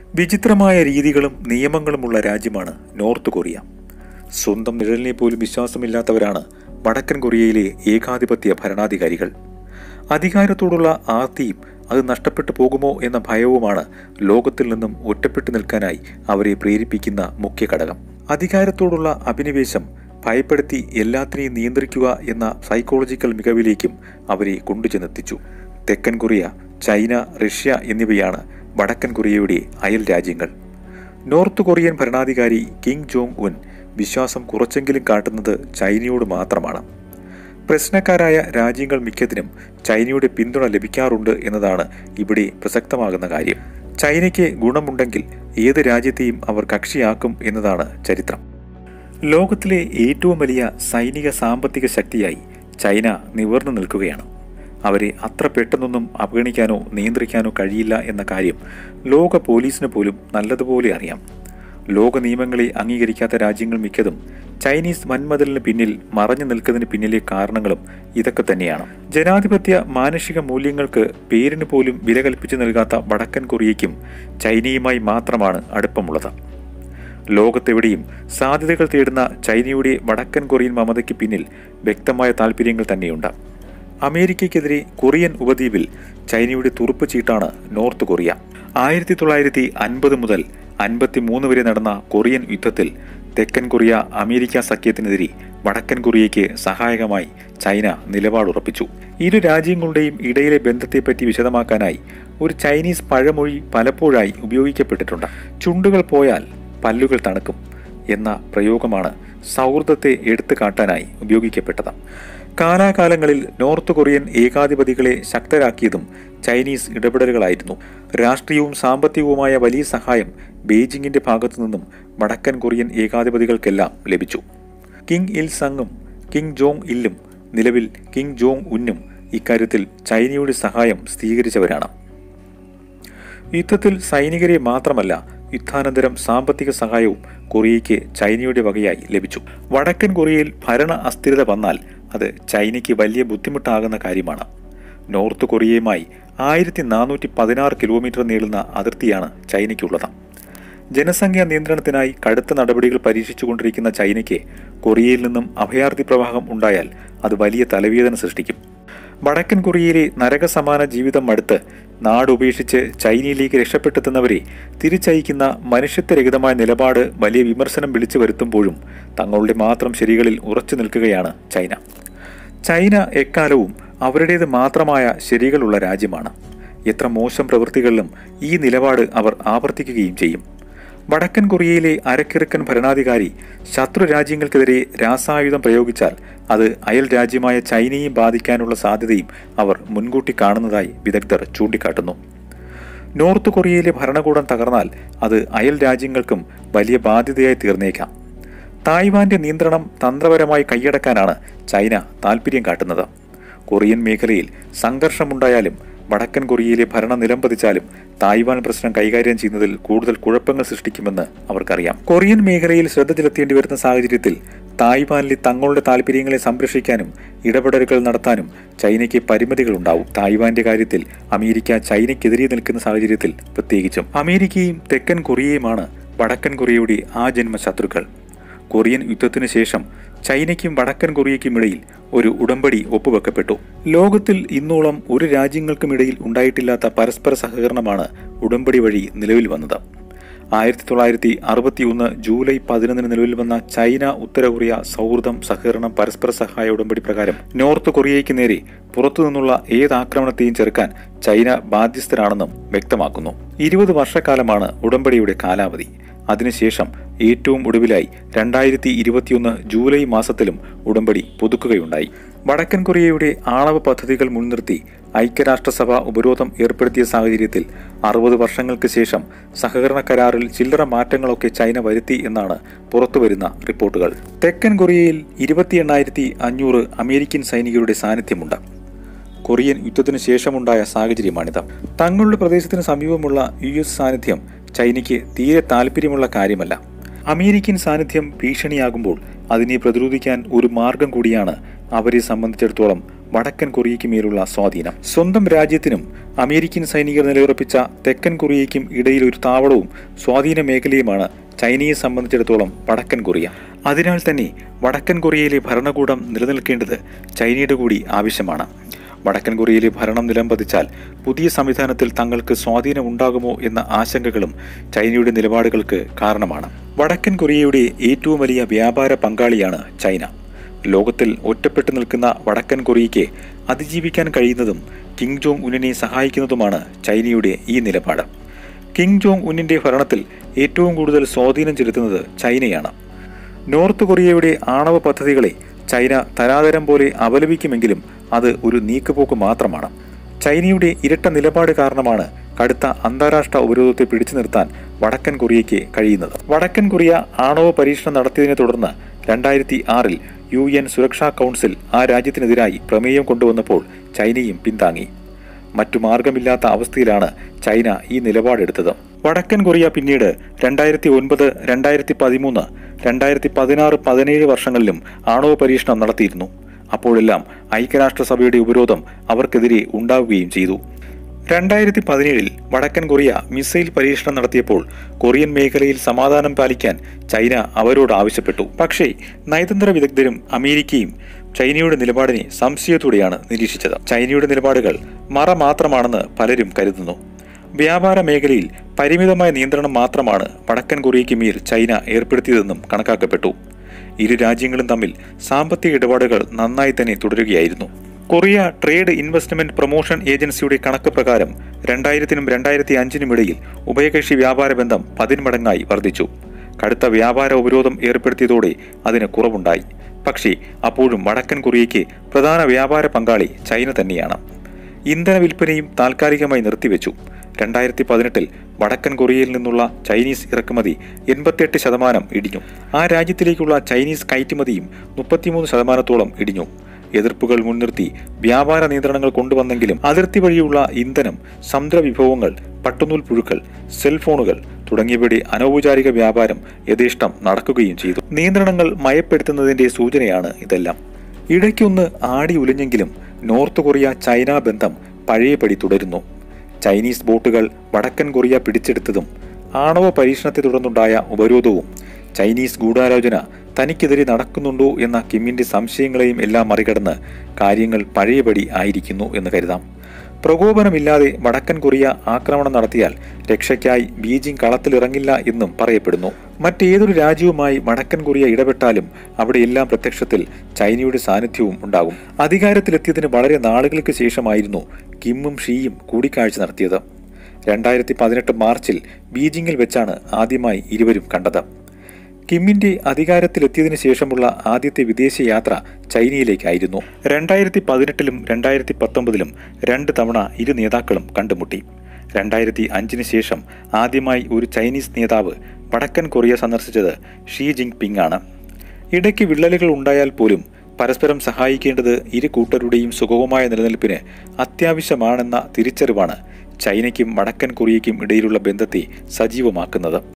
വിചിത്രമായ രീതികളും നിയമങ്ങളുമുള്ള രാജ്യമാണ് നോർത്ത് കൊറിയ സ്വന്തം നിഴലിനെ പോലും വിശ്വാസമില്ലാത്തവരാണ് വടക്കൻ കൊറിയയിലെ ഏകാധിപത്യ ഭരണാധികാരികൾ അധികാരത്തോടുള്ള ആർത്തിയും അത് നഷ്ടപ്പെട്ടു പോകുമോ എന്ന ഭയവുമാണ് ലോകത്തിൽ നിന്നും ഒറ്റപ്പെട്ടു നിൽക്കാനായി അവരെ പ്രേരിപ്പിക്കുന്ന മുഖ്യ ഘടകം അധികാരത്തോടുള്ള അഭിനിവേശം ഭയപ്പെടുത്തി എല്ലാത്തിനെയും നിയന്ത്രിക്കുക എന്ന സൈക്കോളജിക്കൽ മികവിലേക്കും അവരെ കൊണ്ടുചെന്നെത്തിച്ചു തെക്കൻ കൊറിയ ചൈന റഷ്യ എന്നിവയാണ് വടക്കൻ കൊറിയയുടെ അയൽ രാജ്യങ്ങൾ നോർത്ത് കൊറിയൻ ഭരണാധികാരി കിങ് ജോങ് ഉൻ വിശ്വാസം കുറച്ചെങ്കിലും കാട്ടുന്നത് ചൈനയോട് മാത്രമാണ് പ്രശ്നക്കാരായ രാജ്യങ്ങൾ മിക്കതിനും ചൈനയുടെ പിന്തുണ ലഭിക്കാറുണ്ട് എന്നതാണ് ഇവിടെ പ്രസക്തമാകുന്ന കാര്യം ചൈനയ്ക്ക് ഗുണമുണ്ടെങ്കിൽ ഏത് രാജ്യത്തെയും അവർ കക്ഷിയാക്കും എന്നതാണ് ചരിത്രം ലോകത്തിലെ ഏറ്റവും വലിയ സൈനിക സാമ്പത്തിക ശക്തിയായി ചൈന നിവർന്നു നിൽക്കുകയാണ് അവരെ അത്ര പെട്ടെന്നൊന്നും അവഗണിക്കാനോ നിയന്ത്രിക്കാനോ കഴിയില്ല എന്ന കാര്യം ലോക പോലീസിന് പോലും നല്ലതുപോലെ അറിയാം ലോക നിയമങ്ങളെ അംഗീകരിക്കാത്ത രാജ്യങ്ങൾ മിക്കതും ചൈനീസ് വൻമതിലിന് പിന്നിൽ മറഞ്ഞു നിൽക്കുന്നതിന് പിന്നിലെ കാരണങ്ങളും ഇതൊക്കെ തന്നെയാണ് ജനാധിപത്യ മാനുഷിക മൂല്യങ്ങൾക്ക് പേരിന് പോലും വില കൽപ്പിച്ചു നൽകാത്ത വടക്കൻ കൊറിയയ്ക്കും ചൈനയുമായി മാത്രമാണ് അടുപ്പമുള്ളത് ലോകത്തെവിടെയും സാധ്യതകൾ തേടുന്ന ചൈനയുടെ വടക്കൻ കൊറിയൻ മമതയ്ക്ക് പിന്നിൽ വ്യക്തമായ താല്പര്യങ്ങൾ തന്നെയുണ്ട് അമേരിക്കയ്ക്കെതിരെ കൊറിയൻ ഉപദ്വീപിൽ ചൈനയുടെ തുറുപ്പ് ചീട്ടാണ് നോർത്ത് കൊറിയ ആയിരത്തി തൊള്ളായിരത്തി അൻപത് മുതൽ അൻപത്തി മൂന്ന് വരെ നടന്ന കൊറിയൻ യുദ്ധത്തിൽ തെക്കൻ കൊറിയ അമേരിക്ക സഖ്യത്തിനെതിരെ വടക്കൻ കൊറിയയ്ക്ക് സഹായകമായി ചൈന നിലപാടുറപ്പിച്ചു ഇരു രാജ്യങ്ങളുടെയും ഇടയിലെ ബന്ധത്തെപ്പറ്റി വിശദമാക്കാനായി ഒരു ചൈനീസ് പഴമൊഴി പലപ്പോഴായി ഉപയോഗിക്കപ്പെട്ടിട്ടുണ്ട് ചുണ്ടുകൾ പോയാൽ പല്ലുകൾ തണുക്കും എന്ന പ്രയോഗമാണ് സൗഹൃദത്തെ എടുത്തു കാട്ടാനായി ഉപയോഗിക്കപ്പെട്ടത് കാലാകാലങ്ങളിൽ നോർത്ത് കൊറിയൻ ഏകാധിപതികളെ ശക്തരാക്കിയതും ചൈനീസ് ഇടപെടലുകളായിരുന്നു രാഷ്ട്രീയവും സാമ്പത്തികവുമായ വലിയ സഹായം ബെയ്ജിങ്ങിന്റെ ഭാഗത്തു നിന്നും വടക്കൻ കൊറിയൻ ഏകാധിപതികൾക്കെല്ലാം ലഭിച്ചു കിങ് ഇൽ സങ്ങും കിങ് ജോങ് ഇല്ലും നിലവിൽ കിങ് ജോങ് ഉന്നും ഇക്കാര്യത്തിൽ ചൈനയുടെ സഹായം സ്ഥിരീകരിച്ചവരാണ് യുദ്ധത്തിൽ സൈനികരെ മാത്രമല്ല യുദ്ധാനന്തരം സാമ്പത്തിക സഹായവും കൊറിയയ്ക്ക് ചൈനയുടെ വകയായി ലഭിച്ചു വടക്കൻ കൊറിയയിൽ ഭരണ അസ്ഥിരത വന്നാൽ അത് ചൈനയ്ക്ക് വലിയ ബുദ്ധിമുട്ടാകുന്ന കാര്യമാണ് നോർത്ത് കൊറിയയുമായി ആയിരത്തി നാനൂറ്റി പതിനാറ് കിലോമീറ്റർ നീളുന്ന അതിർത്തിയാണ് ചൈനയ്ക്കുള്ളത് ജനസംഖ്യാ നിയന്ത്രണത്തിനായി കടുത്ത നടപടികൾ പരീക്ഷിച്ചുകൊണ്ടിരിക്കുന്ന ചൈനയ്ക്ക് കൊറിയയിൽ നിന്നും അഭയാർത്ഥി പ്രവാഹം ഉണ്ടായാൽ അത് വലിയ തലവേദന സൃഷ്ടിക്കും വടക്കൻ കൊറിയയിലെ നരകസമാന ജീവിതം മടുത്ത് നാടുപേക്ഷിച്ച് ചൈനയിലേക്ക് രക്ഷപ്പെട്ടെത്തുന്നവരെ തിരിച്ചയക്കുന്ന മനുഷ്യത്വരഹിതമായ നിലപാട് വലിയ വിമർശനം വിളിച്ചു വരുത്തുമ്പോഴും തങ്ങളുടെ മാത്രം ശരികളിൽ ഉറച്ചു നിൽക്കുകയാണ് ചൈന ചൈന എക്കാലവും അവരുടേത് മാത്രമായ ശരികളുള്ള രാജ്യമാണ് എത്ര മോശം പ്രവൃത്തികളിലും ഈ നിലപാട് അവർ ആവർത്തിക്കുകയും ചെയ്യും വടക്കൻ കൊറിയയിലെ അരക്കിറുക്കൻ ഭരണാധികാരി ശത്രു രാജ്യങ്ങൾക്കെതിരെ രാസായുധം പ്രയോഗിച്ചാൽ അത് അയൽ രാജ്യമായ ചൈനയും ബാധിക്കാനുള്ള സാധ്യതയും അവർ മുൻകൂട്ടി കാണുന്നതായി വിദഗ്ധർ ചൂണ്ടിക്കാട്ടുന്നു നോർത്ത് കൊറിയയിലെ ഭരണകൂടം തകർന്നാൽ അത് അയൽ രാജ്യങ്ങൾക്കും വലിയ ബാധ്യതയായി തീർന്നേക്കാം തായ്വാന്റെ നിയന്ത്രണം തന്ത്രപരമായി കൈയടക്കാനാണ് ചൈന താൽപര്യം കാട്ടുന്നത് കൊറിയൻ മേഖലയിൽ സംഘർഷമുണ്ടായാലും വടക്കൻ കൊറിയയിലെ ഭരണം നിലംപതിച്ചാലും തായ്വാൻ പ്രശ്നം കൈകാര്യം ചെയ്യുന്നതിൽ കൂടുതൽ കുഴപ്പങ്ങൾ സൃഷ്ടിക്കുമെന്ന് അവർക്കറിയാം കൊറിയൻ മേഖലയിൽ ശ്രദ്ധ ചെലുത്തേണ്ടി വരുന്ന സാഹചര്യത്തിൽ തായ്വാനിലെ തങ്ങളുടെ താല്പര്യങ്ങളെ സംരക്ഷിക്കാനും ഇടപെടലുകൾ നടത്താനും ചൈനയ്ക്ക് പരിമിതികളുണ്ടാവും തായ്വാന്റെ കാര്യത്തിൽ അമേരിക്ക ചൈനയ്ക്കെതിരെ നിൽക്കുന്ന സാഹചര്യത്തിൽ പ്രത്യേകിച്ചും അമേരിക്കയും തെക്കൻ കൊറിയയുമാണ് വടക്കൻ കൊറിയയുടെ ആ ജന്മ ശത്രുക്കൾ കൊറിയൻ യുദ്ധത്തിനു ശേഷം ചൈനയ്ക്കും വടക്കൻ കൊറിയയ്ക്കും ഇടയിൽ ഒരു ഉടമ്പടി ഒപ്പുവെക്കപ്പെട്ടു ലോകത്തിൽ ഇന്നോളം ഒരു രാജ്യങ്ങൾക്കുമിടയിൽ ഉണ്ടായിട്ടില്ലാത്ത പരസ്പര സഹകരണമാണ് ഉടമ്പടി വഴി നിലവിൽ വന്നത് ആയിരത്തി തൊള്ളായിരത്തി അറുപത്തിയൊന്ന് ജൂലൈ പതിനൊന്നിന് നിലവിൽ വന്ന ചൈന ഉത്തര കൊറിയ സൗഹൃദം സഹകരണം പരസ്പര സഹായ ഉടമ്പടി പ്രകാരം നോർത്ത് കൊറിയയ്ക്ക് നേരെ പുറത്തുനിന്നുള്ള ഏത് ആക്രമണത്തെയും ചെറുക്കാൻ ചൈന ബാധ്യസ്ഥരാണെന്നും വ്യക്തമാക്കുന്നു ഇരുപത് വർഷക്കാലമാണ് ഉടമ്പടിയുടെ കാലാവധി അതിനുശേഷം ഏറ്റവും ഒടുവിലായി രണ്ടായിരത്തി ഇരുപത്തിയൊന്ന് ജൂലൈ മാസത്തിലും ഉടമ്പടി പുതുക്കുകയുണ്ടായി വടക്കൻ കൊറിയയുടെ ആണവ പദ്ധതികൾ മുൻനിർത്തി ഐക്യരാഷ്ട്രസഭ ഉപരോധം ഏർപ്പെടുത്തിയ സാഹചര്യത്തിൽ അറുപത് വർഷങ്ങൾക്ക് ശേഷം സഹകരണ കരാറിൽ ചില്ലറ മാറ്റങ്ങളൊക്കെ ചൈന വരുത്തി എന്നാണ് പുറത്തുവരുന്ന റിപ്പോർട്ടുകൾ തെക്കൻ കൊറിയയിൽ ഇരുപത്തി എണ്ണായിരത്തി അഞ്ഞൂറ് അമേരിക്കൻ സൈനികരുടെ സാന്നിധ്യമുണ്ട് കൊറിയൻ യുദ്ധത്തിന് ശേഷമുണ്ടായ സാഹചര്യമാണിത് തങ്ങളുടെ പ്രദേശത്തിന് സമീപമുള്ള യു എസ് സാന്നിധ്യം ചൈനയ്ക്ക് തീരെ താല്പര്യമുള്ള കാര്യമല്ല അമേരിക്കൻ സാന്നിധ്യം ഭീഷണിയാകുമ്പോൾ അതിനെ പ്രതിരോധിക്കാൻ ഒരു മാർഗം കൂടിയാണ് അവരെ സംബന്ധിച്ചിടത്തോളം വടക്കൻ കൊറിയയ്ക്ക് മേലുള്ള സ്വാധീനം സ്വന്തം രാജ്യത്തിനും അമേരിക്കൻ സൈനികർ നിലയുറപ്പിച്ച തെക്കൻ കൊറിയയ്ക്കും ഇടയിൽ ഒരു താവളവും സ്വാധീന മേഖലയുമാണ് ചൈനയെ സംബന്ധിച്ചിടത്തോളം വടക്കൻ കൊറിയ അതിനാൽ തന്നെ വടക്കൻ കൊറിയയിലെ ഭരണകൂടം നിലനിൽക്കേണ്ടത് ചൈനയുടെ കൂടി ആവശ്യമാണ് വടക്കൻ കൊറിയയിലെ ഭരണം നിലംപതിച്ചാൽ പുതിയ സംവിധാനത്തിൽ തങ്ങൾക്ക് സ്വാധീനം ഉണ്ടാകുമോ എന്ന ആശങ്കകളും ചൈനയുടെ നിലപാടുകൾക്ക് കാരണമാണ് വടക്കൻ കൊറിയയുടെ ഏറ്റവും വലിയ വ്യാപാര പങ്കാളിയാണ് ചൈന ലോകത്തിൽ ഒറ്റപ്പെട്ടു നിൽക്കുന്ന വടക്കൻ കൊറിയയ്ക്ക് അതിജീവിക്കാൻ കഴിയുന്നതും കിങ് ജോങ് ഉന്നിനെ സഹായിക്കുന്നതുമാണ് ചൈനയുടെ ഈ നിലപാട് കിങ് ജോങ് ഉന്നിന്റെ ഭരണത്തിൽ ഏറ്റവും കൂടുതൽ സ്വാധീനം ചെലുത്തുന്നത് ചൈനയാണ് നോർത്ത് കൊറിയയുടെ ആണവ പദ്ധതികളെ ചൈന തരാതരം പോലെ അപലപിക്കുമെങ്കിലും അത് ഒരു നീക്കുപോക്ക് മാത്രമാണ് ചൈനയുടെ ഇരട്ട നിലപാട് കാരണമാണ് കടുത്ത അന്താരാഷ്ട്ര ഉപരോധത്തെ പിടിച്ചു നിർത്താൻ വടക്കൻ കൊറിയയ്ക്ക് കഴിയുന്നത് വടക്കൻ കൊറിയ ആണവ പരീക്ഷണം നടത്തിയതിനെ തുടർന്ന് രണ്ടായിരത്തി ആറിൽ യു എൻ സുരക്ഷാ കൗൺസിൽ ആ രാജ്യത്തിനെതിരായി പ്രമേയം കൊണ്ടുവന്നപ്പോൾ ചൈനയും പിന്താങ്ങി മറ്റു മാർഗമില്ലാത്ത അവസ്ഥയിലാണ് ചൈന ഈ നിലപാടെടുത്തത് വടക്കൻ കൊറിയ പിന്നീട് രണ്ടായിരത്തി ഒൻപത് രണ്ടായിരത്തി പതിമൂന്ന് രണ്ടായിരത്തി പതിനാറ് പതിനേഴ് വർഷങ്ങളിലും ആണവ പരീക്ഷണം നടത്തിയിരുന്നു അപ്പോഴെല്ലാം ഐക്യരാഷ്ട്രസഭയുടെ ഉപരോധം അവർക്കെതിരെ ഉണ്ടാവുകയും ചെയ്തു രണ്ടായിരത്തി പതിനേഴിൽ വടക്കൻ കൊറിയ മിസൈൽ പരീക്ഷണം നടത്തിയപ്പോൾ കൊറിയൻ മേഖലയിൽ സമാധാനം പാലിക്കാൻ ചൈന അവരോട് ആവശ്യപ്പെട്ടു പക്ഷേ നയതന്ത്ര വിദഗ്ധരും അമേരിക്കയും ചൈനയുടെ നിലപാടിനെ സംശയത്തോടെയാണ് നിരീക്ഷിച്ചത് ചൈനയുടെ നിലപാടുകൾ മറ മാത്രമാണെന്ന് പലരും കരുതുന്നു വ്യാപാര മേഖലയിൽ പരിമിതമായ നിയന്ത്രണം മാത്രമാണ് വടക്കൻ കൊറിയയ്ക്ക് മേൽ ചൈന ഏർപ്പെടുത്തിയതെന്നും കണക്കാക്കപ്പെട്ടു ഇരു രാജ്യങ്ങളും തമ്മിൽ സാമ്പത്തിക ഇടപാടുകൾ നന്നായി തന്നെ തുടരുകയായിരുന്നു കൊറിയ ട്രേഡ് ഇൻവെസ്റ്റ്മെന്റ് പ്രൊമോഷൻ ഏജൻസിയുടെ കണക്ക് പ്രകാരം രണ്ടായിരത്തിനും രണ്ടായിരത്തി അഞ്ചിനും ഇടയിൽ ഉഭയകക്ഷി വ്യാപാര ബന്ധം പതിന്മടങ്ങായി വർദ്ധിച്ചു കടുത്ത വ്യാപാര ഉപരോധം ഏർപ്പെടുത്തിയതോടെ അതിന് കുറവുണ്ടായി പക്ഷേ അപ്പോഴും വടക്കൻ കൊറിയയ്ക്ക് പ്രധാന വ്യാപാര പങ്കാളി ചൈന തന്നെയാണ് ഇന്ധന വിൽപ്പനയും താൽക്കാലികമായി നിർത്തിവെച്ചു രണ്ടായിരത്തി പതിനെട്ടിൽ വടക്കൻ കൊറിയയിൽ നിന്നുള്ള ചൈനീസ് ഇറക്കുമതി എൺപത്തിയെട്ട് ശതമാനം ഇടിഞ്ഞു ആ രാജ്യത്തിലേക്കുള്ള ചൈനീസ് കയറ്റുമതിയും മുപ്പത്തിമൂന്ന് ശതമാനത്തോളം ഇടിഞ്ഞു എതിർപ്പുകൾ മുൻനിർത്തി വ്യാപാര നിയന്ത്രണങ്ങൾ കൊണ്ടുവന്നെങ്കിലും അതിർത്തി വഴിയുള്ള ഇന്ധനം സമുദ്ര വിഭവങ്ങൾ പട്ടുനൂൽ പുഴുക്കൾ സെൽഫോണുകൾ തുടങ്ങിയവയുടെ അനൗപചാരിക വ്യാപാരം യഥേഷ്ടം നടക്കുകയും ചെയ്തു നിയന്ത്രണങ്ങൾ മയപ്പെടുത്തുന്നതിന്റെ സൂചനയാണ് ഇതെല്ലാം ഇടയ്ക്കൊന്ന് ആടി ഉലഞ്ഞെങ്കിലും നോർത്ത് കൊറിയ ചൈന ബന്ധം പഴയപടി തുടരുന്നു ചൈനീസ് ബോട്ടുകൾ വടക്കൻ കൊറിയ പിടിച്ചെടുത്തതും ആണവ പരീക്ഷണത്തെ തുടർന്നുണ്ടായ ഉപരോധവും ചൈനീസ് ഗൂഢാലോചന തനിക്കെതിരെ നടക്കുന്നുണ്ടോ എന്ന കിമ്മിന്റെ സംശയങ്ങളെയും എല്ലാം മറികടന്ന് കാര്യങ്ങൾ പഴയപടി ആയിരിക്കുന്നു എന്ന് കരുതാം പ്രകോപനമില്ലാതെ വടക്കൻ കൊറിയ ആക്രമണം നടത്തിയാൽ രക്ഷയ്ക്കായി ബീജിംഗ് കളത്തിലിറങ്ങില്ല എന്നും പറയപ്പെടുന്നു മറ്റേതൊരു രാജ്യവുമായി വടക്കൻ കൊറിയ ഇടപെട്ടാലും അവിടെയെല്ലാം പ്രത്യക്ഷത്തിൽ ചൈനയുടെ സാന്നിധ്യവും ഉണ്ടാകും അധികാരത്തിലെത്തിയതിന് വളരെ നാളുകൾക്ക് ശേഷമായിരുന്നു കിമ്മും ഷീയും കൂടിക്കാഴ്ച നടത്തിയത് രണ്ടായിരത്തി പതിനെട്ട് മാർച്ചിൽ ബീജിംഗിൽ വെച്ചാണ് ആദ്യമായി ഇരുവരും കണ്ടത് കിമ്മിന്റെ അധികാരത്തിലെത്തിയതിനു ശേഷമുള്ള ആദ്യത്തെ വിദേശ യാത്ര ചൈനയിലേക്കായിരുന്നു രണ്ടായിരത്തി പതിനെട്ടിലും രണ്ടായിരത്തി പത്തൊമ്പതിലും രണ്ട് തവണ ഇരു നേതാക്കളും കണ്ടുമുട്ടി രണ്ടായിരത്തി അഞ്ചിന് ശേഷം ആദ്യമായി ഒരു ചൈനീസ് നേതാവ് വടക്കൻ കൊറിയ സന്ദർശിച്ചത് ഷീ ജിങ് പിങ് ആണ് ഇടയ്ക്ക് വിള്ളലുകൾ ഉണ്ടായാൽ പോലും പരസ്പരം സഹായിക്കേണ്ടത് ഇരു കൂട്ടരുടെയും സുഗമമായ നിലനിൽപ്പിന് അത്യാവശ്യമാണെന്ന തിരിച്ചറിവാണ് ചൈനയ്ക്കും വടക്കൻ കൊറിയയ്ക്കും ഇടയിലുള്ള ബന്ധത്തെ സജീവമാക്കുന്നത്